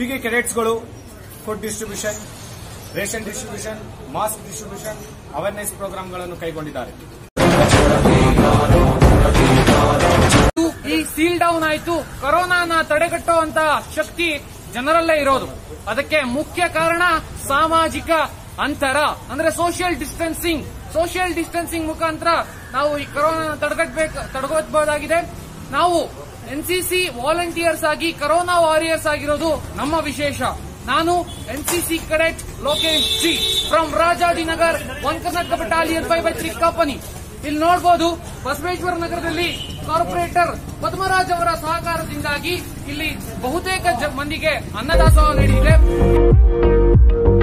ಹೀಗೆ ಕೆಡೆಟ್ಸ್ಗಳು food distribution ration distribution mask distribution awareness ಪ್ರೋಗ್ರಾಂಗಳನ್ನು ಕೈಗೊಂಡಿದ್ದಾರೆ ಈ ಸೀಲ್ ಡೌನ್ ಆಯ್ತು ಕೊರೋನಾನ ತಡೆಗಟ್ಟುವಂತ ಶಕ್ತಿ ಜನರಲ್ಲೇ ಇರೋದು ಅದಕ್ಕೆ ಮುಖ್ಯ ಕಾರಣ ಸಾಮಾಜಿಕ ಅಂತರ ಅಂದ್ರೆ ಸೋಷಿಯಲ್ ಡಿಸ್ಟೆನ್ಸಿಂಗ್ ಸೋಷಿಯಲ್ ಡಿಸ್ಟೆನ್ಸಿಂಗ್ ಮುಖಾಂತರ ನಾವು ಈ ಕೊರೋನಾನ ತಡೆಗಟ್ಟಬೇಕು ತಡೆಗಟ್ಟಬಹುದಾಗಿದೆ ನಾವು ಎನ್ಸಿಸಿ ವಾಲಂಟಿಯರ್ಸ್ ಆಗಿ ಕೊರೋನಾ ವಾರಿಯರ್ಸ್ ಆಗಿರೋದು ನಮ್ಮ ವಿಶೇಷ ನಾನು NCC cadet Lokesh G from Rajajinagar one Karnataka battalion five by three company ಇಲ್ಲಿ ನೋಡಬಹುದು ಬಸವೇಶ್ವರ ನಗರದಲ್ಲಿ ಕಾರ್ಪೊರೇಟರ್ ಪದ್ಮರಾಜ್ ಅವರ ಸಹಕಾರದಿಂದಾಗಿ ಇಲ್ಲಿ ಬಹುತೇಕ ಜ- ಮಂದಿಗೆ ಅನ್ನದಾಸೋಹ ನಡೆದಿದೆ